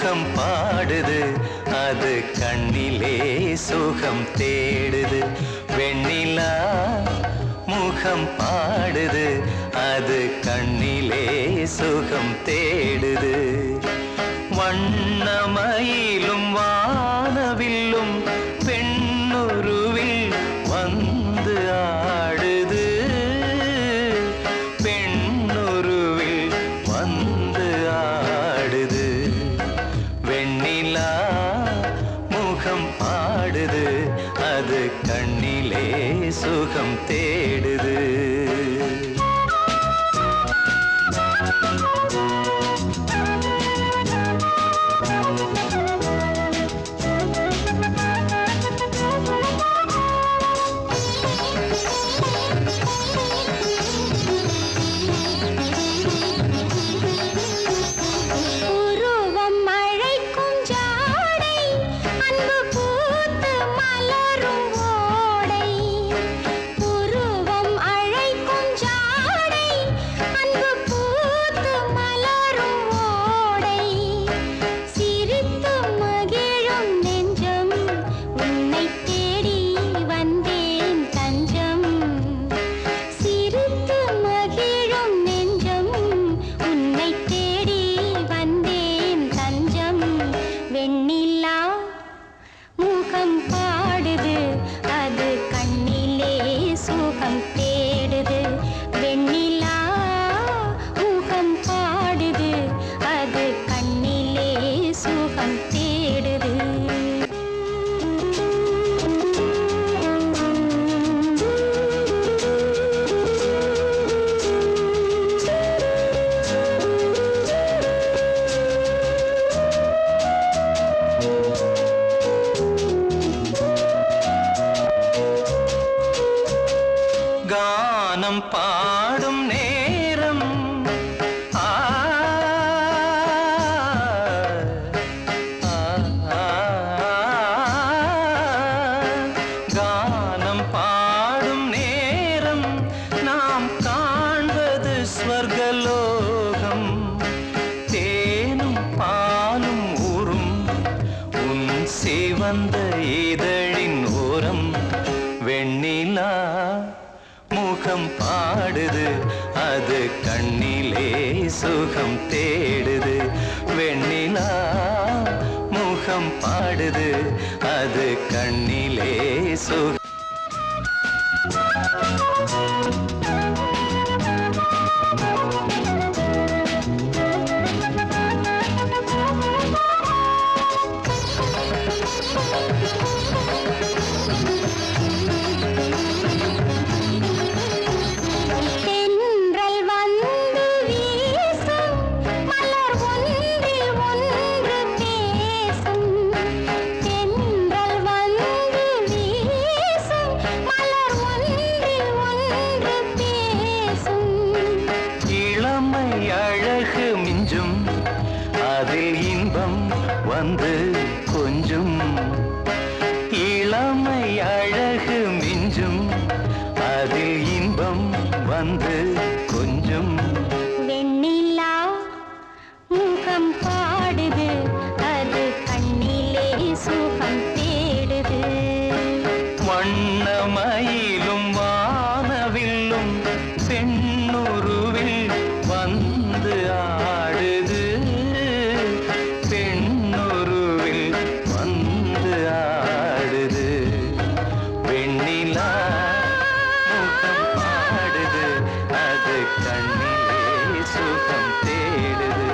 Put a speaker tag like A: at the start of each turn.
A: முகம் பாடுது அது கண்ணிலே சுகம் தேடுது வெண்ணிலா முகம் பாடுது அது கண்ணிலே சுகம் தேடுது வண்ணமயிலும் வானவில்லும் பெண்ணுருவில் வந்து ஆடுது பெண்ணுருவில் வந்து ஆடுது வெண்ணிலா முகம் பாடுது அது கண்ணிலே சுகம் தேடுது
B: உருவம் அழைக்கும் ஜாடை அன்பு பூத்து மலரும் ஓடை உருவம் அழைக்கும் ஜாடை அன்பு பூத்து மலரும் ஓடை சிரித்து மகிழும் நெஞ்சம் உன்னை தேடி வந்தேன் தஞ்சம் சிரித்து மகிழும் நெஞ்சம் உன்னை தேடி வந்தேன் தஞ்சம் வெண்ணிலா முகம் பாடுது அது கண்ணிலே சுகம் தேடுது வெண்ணிலா முகம் பாடுது அது கண்ணிலே சுகம் தேடுது
A: கானம் பாடும் நேரம் ஆ, ஆ, ஆ, கானம் பாடும் நேரம் நாம் காண்பது ஸ்வர்கலோகம் தேனும் பாலும் ஊறும் உன் சிவந்த இதழின் ஓரம் வெண்ணிலா முகம் பாடுது அது கண்ணிலே சுகம் தேடுது வெண்ணிலா முகம் பாடுது அது கண்ணிலே சுகம்
B: தென்றல் வந்து வீசும் மலர் ஒன்றில் ஒன்று பேசும் தென்றல் வந்து வீசும் மலர் ஒன்றில் ஒன்று பேசும்
A: இளமை அழகு மிஞ்சும் அதில் இன்பம் வந்து கொஞ்சும் இளமை அழகு மிஞ்சும் அதில் இன்பம் வந்து கொஞ்சும்
B: வெண்ணிலா முகம் பாடுது அது கண்ணிலே சுகம் தேடுது
A: வண்ணமயிலும் வானவில்லும் பெண்ணுருவில் வந்து ஆடுது பெண்ணுருவில் வந்து ஆடுது வெண்ணிலா முகம் பாடுது அது கண்ணிலே சுகம் தேடுது